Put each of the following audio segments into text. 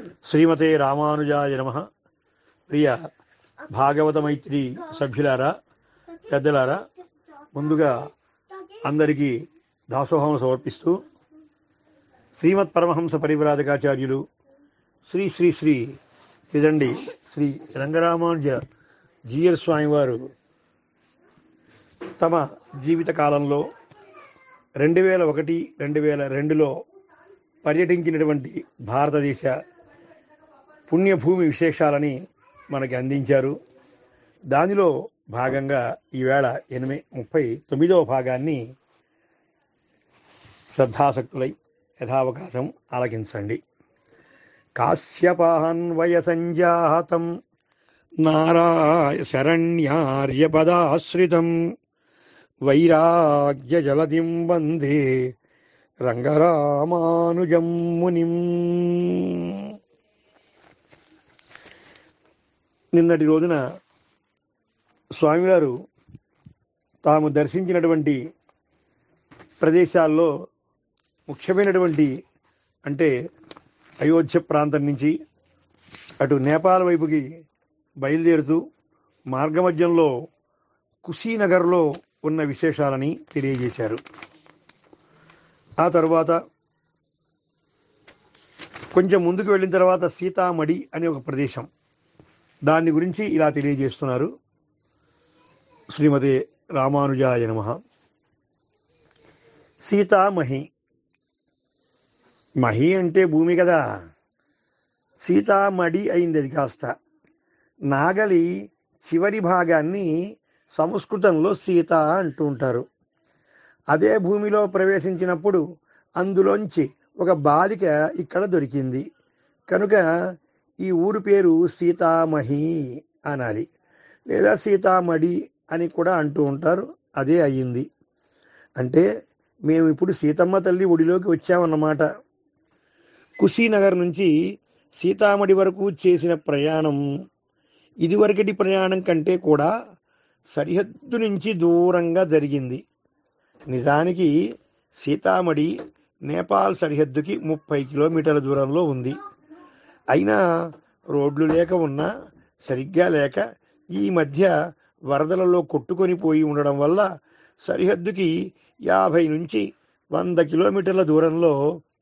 శ్రీమతే రామానుజాయ నమ ప్రియ భాగవత మైత్రి సభ్యులారా పెద్దలారా ముందుగా అందరికీ దాసోహం సమర్పిస్తూ శ్రీమత్ పరమహంస పరివ్రాజకాచార్యులు శ్రీ శ్రీ శ్రీ త్రిదండి శ్రీ రంగరామానుజ జీయర్ స్వామి వారు తమ జీవిత కాలంలో రెండు వేల ఒకటి రెండు వేల రెండులో పర్యటించినటువంటి భారతదేశ పుణ్యభూమి విశేషాలని మనకి అందించారు దానిలో భాగంగా ఈవేళ ఎనిమిది ముప్పై తొమ్మిదవ భాగాన్ని శ్రద్ధాసక్తులై యథావకాశం ఆలకించండి కాశ్యపాన్వయ సంజాతం నారాయ శరణ్యార్యపదాశ్రితం వైరాగ్య జలదిం వందే రంగరామానుజం మునిం నిన్నటి రోజున స్వామివారు తాము దర్శించినటువంటి ప్రదేశాల్లో ముఖ్యమైనటువంటి అంటే అయోధ్య ప్రాంతం నుంచి అటు నేపాల్ వైపుకి బయలుదేరుతూ మార్గమధ్యంలో కుశీనగర్లో ఉన్న విశేషాలని తెలియజేశారు ఆ తర్వాత కొంచెం ముందుకు వెళ్ళిన తర్వాత సీతామడి అనే ఒక ప్రదేశం దాని గురించి ఇలా తెలియజేస్తున్నారు శ్రీమతి రామానుజాయ నమ సీతామహి మహి అంటే భూమి కదా సీతామడి అయింది అది కాస్త నాగలి చివరి భాగాన్ని సంస్కృతంలో సీత అంటూ ఉంటారు అదే భూమిలో ప్రవేశించినప్పుడు అందులోంచి ఒక బాలిక ఇక్కడ దొరికింది కనుక ఈ ఊరు పేరు సీతామహి అనాలి లేదా సీతామడి అని కూడా అంటూ ఉంటారు అదే అయ్యింది అంటే మేము ఇప్పుడు సీతమ్మ తల్లి ఒడిలోకి వచ్చామన్నమాట కుశీనగర్ నుంచి సీతామడి వరకు చేసిన ప్రయాణం ఇదివరకటి ప్రయాణం కంటే కూడా సరిహద్దు నుంచి దూరంగా జరిగింది నిజానికి సీతామడి నేపాల్ సరిహద్దుకి ముప్పై కిలోమీటర్ల దూరంలో ఉంది అయినా రోడ్లు లేక ఉన్నా సరిగ్గా లేక ఈ మధ్య వరదలలో కొట్టుకొని పోయి ఉండడం వల్ల సరిహద్దుకి యాభై నుంచి వంద కిలోమీటర్ల దూరంలో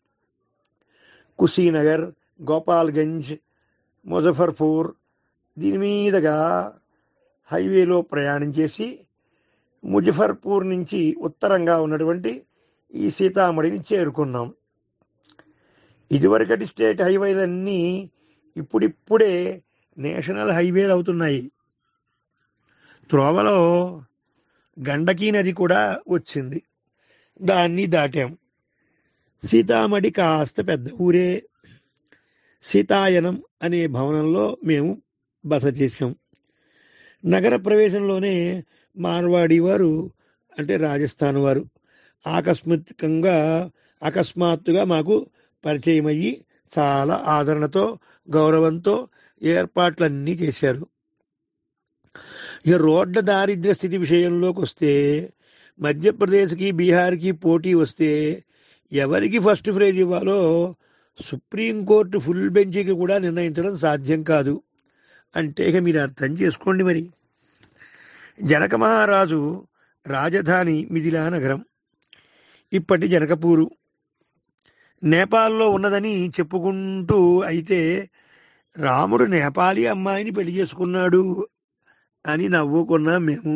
కుశీనగర్ గోపాల్గంజ్ ముజఫర్పూర్ దీని మీదుగా హైవేలో ప్రయాణం చేసి ముజఫర్పూర్ నుంచి ఉత్తరంగా ఉన్నటువంటి ఈ సీతామడిని చేరుకున్నాం ఇదివరకటి స్టేట్ హైవేలన్నీ ఇప్పుడిప్పుడే నేషనల్ హైవేలు అవుతున్నాయి త్రోవలో గండకీ నది కూడా వచ్చింది దాన్ని దాటాం సీతామడి కాస్త పెద్ద ఊరే సీతాయనం అనే భవనంలో మేము బస చేసాం నగర ప్రవేశంలోనే మార్వాడి వారు అంటే రాజస్థాన్ వారు ఆకస్మికంగా అకస్మాత్తుగా మాకు పరిచయం అయ్యి చాలా ఆదరణతో గౌరవంతో ఏర్పాట్లన్నీ చేశారు ఇక రోడ్ల దారిద్ర్య స్థితి విషయంలోకి వస్తే మధ్యప్రదేశ్కి బీహార్కి పోటీ వస్తే ఎవరికి ఫస్ట్ ప్రైజ్ ఇవ్వాలో సుప్రీంకోర్టు ఫుల్ బెంచ్కి కూడా నిర్ణయించడం సాధ్యం కాదు అంటే ఇక మీరు అర్థం చేసుకోండి మరి జనక మహారాజు రాజధాని మిథిలా నగరం ఇప్పటి జనకపూరు నేపాల్లో ఉన్నదని చెప్పుకుంటూ అయితే రాముడు నేపాలీ అమ్మాయిని పెళ్లి చేసుకున్నాడు అని నవ్వుకున్నాం మేము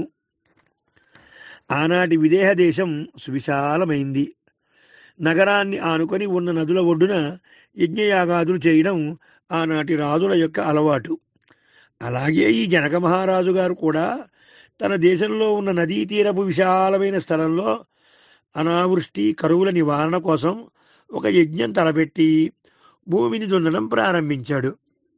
ఆనాటి విదేహ దేశం సువిశాలమైంది నగరాన్ని ఆనుకొని ఉన్న నదుల ఒడ్డున యజ్ఞయాగాదులు చేయడం ఆనాటి రాజుల యొక్క అలవాటు అలాగే ఈ జనక మహారాజు గారు కూడా తన దేశంలో ఉన్న నదీ తీరపు విశాలమైన స్థలంలో అనావృష్టి కరువుల నివారణ కోసం ఒక యజ్ఞం తలపెట్టి భూమిని దున్నడం ప్రారంభించాడు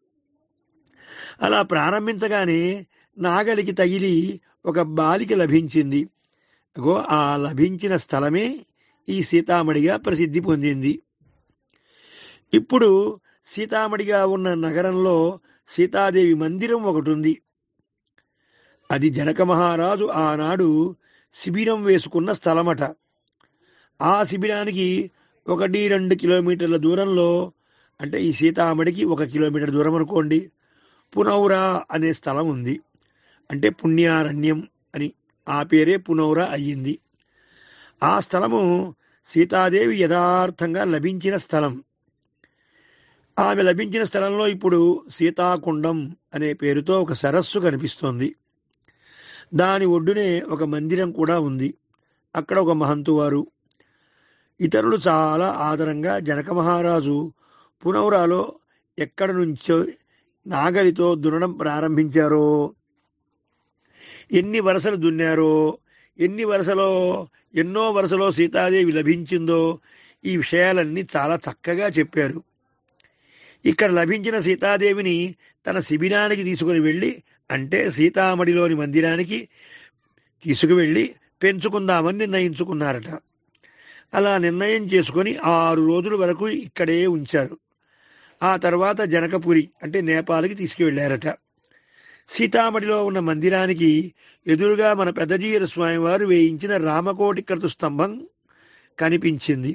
అలా ప్రారంభించగానే నాగలికి తగిలి ఒక బాలిక లభించింది అగో ఆ లభించిన స్థలమే ఈ సీతామడిగా ప్రసిద్ధి పొందింది ఇప్పుడు సీతామడిగా ఉన్న నగరంలో సీతాదేవి మందిరం ఒకటి ఉంది అది జనక మహారాజు ఆనాడు శిబిరం వేసుకున్న స్థలమట ఆ శిబిరానికి ఒకటి రెండు కిలోమీటర్ల దూరంలో అంటే ఈ సీతామడికి ఒక కిలోమీటర్ దూరం అనుకోండి పునౌరా అనే స్థలం ఉంది అంటే పుణ్యారణ్యం అని ఆ పేరే పునౌరా అయ్యింది ఆ స్థలము సీతాదేవి యథార్థంగా లభించిన స్థలం ఆమె లభించిన స్థలంలో ఇప్పుడు సీతాకుండం అనే పేరుతో ఒక సరస్సు కనిపిస్తోంది దాని ఒడ్డునే ఒక మందిరం కూడా ఉంది అక్కడ ఒక మహంతువారు ఇతరులు చాలా ఆదరంగా జనక మహారాజు పునౌరాలో ఎక్కడ నుంచో నాగలితో దున్నడం ప్రారంభించారో ఎన్ని వరుసలు దున్నారో ఎన్ని వరుసలో ఎన్నో వరుసలో సీతాదేవి లభించిందో ఈ విషయాలన్నీ చాలా చక్కగా చెప్పారు ఇక్కడ లభించిన సీతాదేవిని తన శిబిరానికి తీసుకుని వెళ్ళి అంటే సీతామడిలోని మందిరానికి తీసుకువెళ్ళి పెంచుకుందామని నిర్ణయించుకున్నారట అలా నిర్ణయం చేసుకొని ఆరు రోజుల వరకు ఇక్కడే ఉంచారు ఆ తర్వాత జనకపురి అంటే నేపాల్కి తీసుకువెళ్ళారట సీతామడిలో ఉన్న మందిరానికి ఎదురుగా మన పెద్దజీయర స్వామి వారు వేయించిన రామకోటి క్రతు స్తంభం కనిపించింది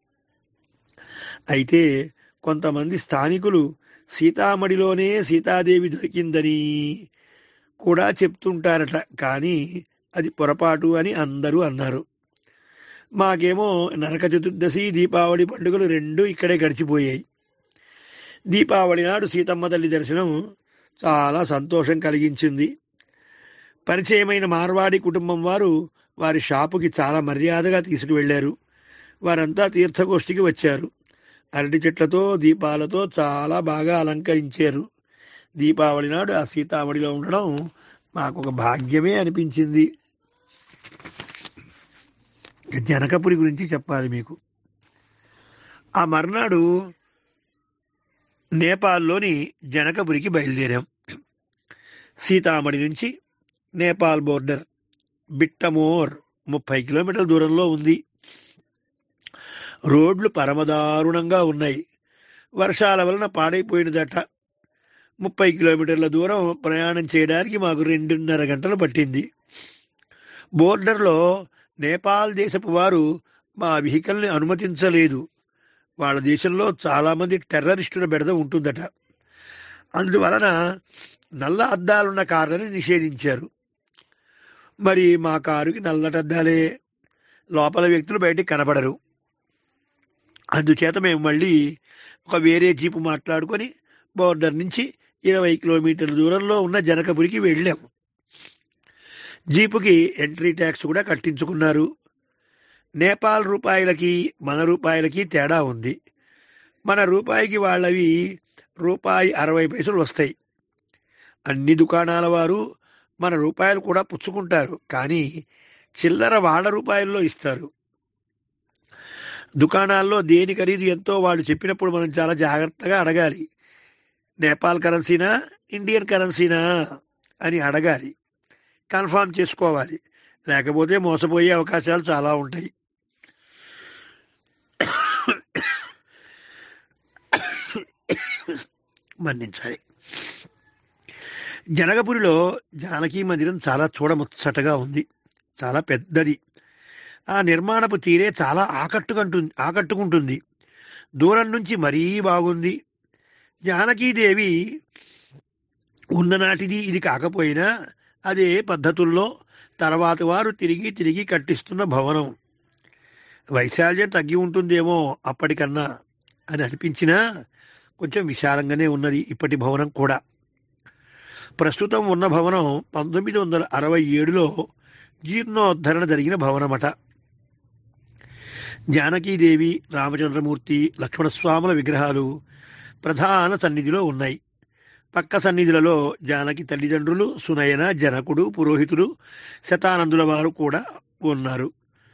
అయితే కొంతమంది స్థానికులు సీతామడిలోనే సీతాదేవి దొరికిందని కూడా చెప్తుంటారట కానీ అది పొరపాటు అని అందరూ అన్నారు మాకేమో నరక చతుర్దశి దీపావళి పండుగలు రెండు ఇక్కడే గడిచిపోయాయి దీపావళి నాడు సీతమ్మ తల్లి దర్శనం చాలా సంతోషం కలిగించింది పరిచయమైన మార్వాడి కుటుంబం వారు వారి షాపుకి చాలా మర్యాదగా తీసుకువెళ్లారు వారంతా తీర్థగోష్ఠికి వచ్చారు అరటి చెట్లతో దీపాలతో చాలా బాగా అలంకరించారు దీపావళి నాడు ఆ సీతామడిలో ఉండడం మాకు ఒక భాగ్యమే అనిపించింది జనకపురి గురించి చెప్పాలి మీకు ఆ మర్నాడు నేపాల్లోని జనకపురికి బయలుదేరాం సీతామడి నుంచి నేపాల్ బోర్డర్ బిట్టమోర్ ముప్పై కిలోమీటర్ల దూరంలో ఉంది రోడ్లు పరమదారుణంగా ఉన్నాయి వర్షాల వలన పాడైపోయినదట ముప్పై కిలోమీటర్ల దూరం ప్రయాణం చేయడానికి మాకు రెండున్నర గంటలు పట్టింది బోర్డర్లో నేపాల్ దేశపు వారు మా వెహికల్ని అనుమతించలేదు వాళ్ళ దేశంలో చాలామంది టెర్రరిస్టుల బెడద ఉంటుందట అందువలన నల్ల అద్దాలున్న కార్లని నిషేధించారు మరి మా కారుకి నల్లటద్దాలే లోపల వ్యక్తులు బయటికి కనబడరు అందుచేత మేము మళ్ళీ ఒక వేరే జీపు మాట్లాడుకొని బోర్డర్ నుంచి ఇరవై కిలోమీటర్ల దూరంలో ఉన్న జనకపురికి వెళ్ళాము జీపుకి ఎంట్రీ ట్యాక్స్ కూడా కట్టించుకున్నారు నేపాల్ రూపాయలకి మన రూపాయలకి తేడా ఉంది మన రూపాయికి వాళ్ళవి రూపాయి అరవై పైసలు వస్తాయి అన్ని దుకాణాల వారు మన రూపాయలు కూడా పుచ్చుకుంటారు కానీ చిల్లర వాళ్ళ రూపాయల్లో ఇస్తారు దుకాణాల్లో దేని ఖరీదు ఎంతో వాళ్ళు చెప్పినప్పుడు మనం చాలా జాగ్రత్తగా అడగాలి నేపాల్ కరెన్సీనా ఇండియన్ కరెన్సీనా అని అడగాలి కన్ఫామ్ చేసుకోవాలి లేకపోతే మోసపోయే అవకాశాలు చాలా ఉంటాయి మన్నించాలి జనగపురిలో జానకీ మందిరం చాలా చూడముచ్చటగా ఉంది చాలా పెద్దది ఆ నిర్మాణపు తీరే చాలా ఆకట్టుకుంటుంది ఆకట్టుకుంటుంది దూరం నుంచి మరీ బాగుంది జానకీదేవి ఉన్ననాటిది ఇది కాకపోయినా అదే పద్ధతుల్లో తర్వాత వారు తిరిగి తిరిగి కట్టిస్తున్న భవనం వైశాల్యం తగ్గి ఉంటుందేమో అప్పటికన్నా అని అనిపించినా కొంచెం విశాలంగానే ఉన్నది ఇప్పటి భవనం కూడా ప్రస్తుతం ఉన్న భవనం పంతొమ్మిది వందల అరవై ఏడులో జీర్ణోద్ధరణ జరిగిన భవనమట జానకీదేవి రామచంద్రమూర్తి లక్ష్మణస్వాముల విగ్రహాలు ప్రధాన సన్నిధిలో ఉన్నాయి పక్క సన్నిధులలో జానకి తల్లిదండ్రులు సునయన జనకుడు పురోహితుడు శతానందుల వారు కూడా ఉన్నారు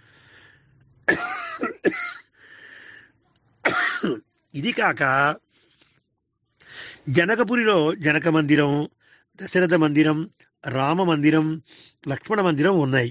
ఇది కాక జనకపురిలో జనక మందిరం దశరథ మందిరం రామ మందిరం లక్ష్మణ మందిరం ఉన్నాయి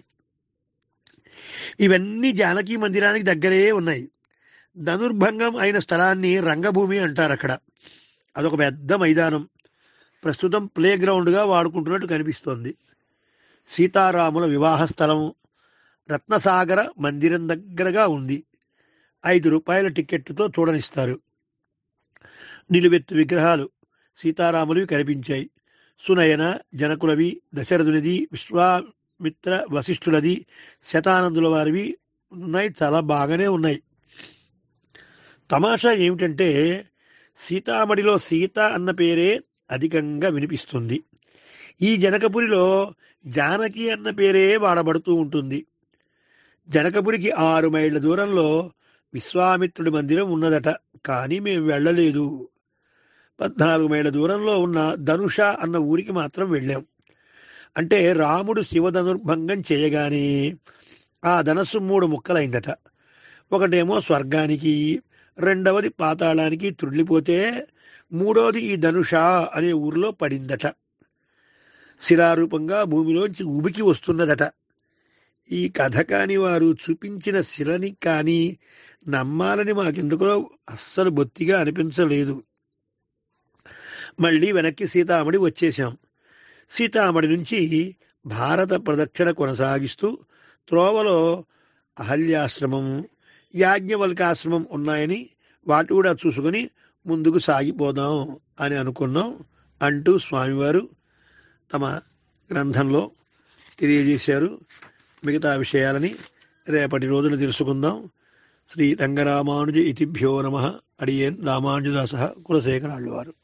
ఇవన్నీ జానకీ మందిరానికి దగ్గరే ఉన్నాయి ధనుర్భంగం అయిన స్థలాన్ని రంగభూమి అంటారు అక్కడ అదొక పెద్ద మైదానం ప్రస్తుతం ప్లే గ్రౌండ్గా వాడుకుంటున్నట్టు కనిపిస్తోంది సీతారాముల వివాహ స్థలం రత్నసాగర మందిరం దగ్గరగా ఉంది ఐదు రూపాయల టికెట్తో చూడనిస్తారు నిలువెత్తు విగ్రహాలు సీతారాములవి కనిపించాయి సునయన జనకులవి దశరథునిది విశ్వామిత్ర వశిష్ఠులది శతానందుల వారివి ఉన్నాయి చాలా బాగానే ఉన్నాయి తమాషా ఏమిటంటే సీతామడిలో సీత అన్న పేరే అధికంగా వినిపిస్తుంది ఈ జనకపురిలో జానకి అన్న పేరే వాడబడుతూ ఉంటుంది జనకపురికి ఆరు మైళ్ళ దూరంలో విశ్వామిత్రుడి మందిరం ఉన్నదట కానీ మేము వెళ్ళలేదు పద్నాలుగు మైళ్ళ దూరంలో ఉన్న ధనుష అన్న ఊరికి మాత్రం వెళ్ళాం అంటే రాముడు శివధనుర్భంగం చేయగానే ఆ ధనస్సు మూడు ముక్కలైందట ఒకటేమో స్వర్గానికి రెండవది పాతాళానికి తుళ్ళిపోతే మూడోది ఈ ధనుష అనే ఊరిలో పడిందట శిలారూపంగా భూమిలోంచి ఉబికి వస్తున్నదట ఈ కథ కాని వారు చూపించిన శిలని కానీ నమ్మాలని మాకెందుకో అస్సలు బొత్తిగా అనిపించలేదు మళ్ళీ వెనక్కి సీతామడి వచ్చేశాం సీతామడి నుంచి భారత ప్రదక్షిణ కొనసాగిస్తూ త్రోవలో అహల్యాశ్రమం యాజ్ఞవల్కాశ్రమం ఉన్నాయని వాటి కూడా చూసుకొని ముందుకు సాగిపోదాం అని అనుకున్నాం అంటూ స్వామివారు తమ గ్రంథంలో తెలియజేశారు మిగతా విషయాలని రేపటి రోజున తెలుసుకుందాం శ్రీ రంగరామానుజ ఇతిభ్యో నమ అడియన్ రామానుజదాస కులశేఖరాళ్ళు వారు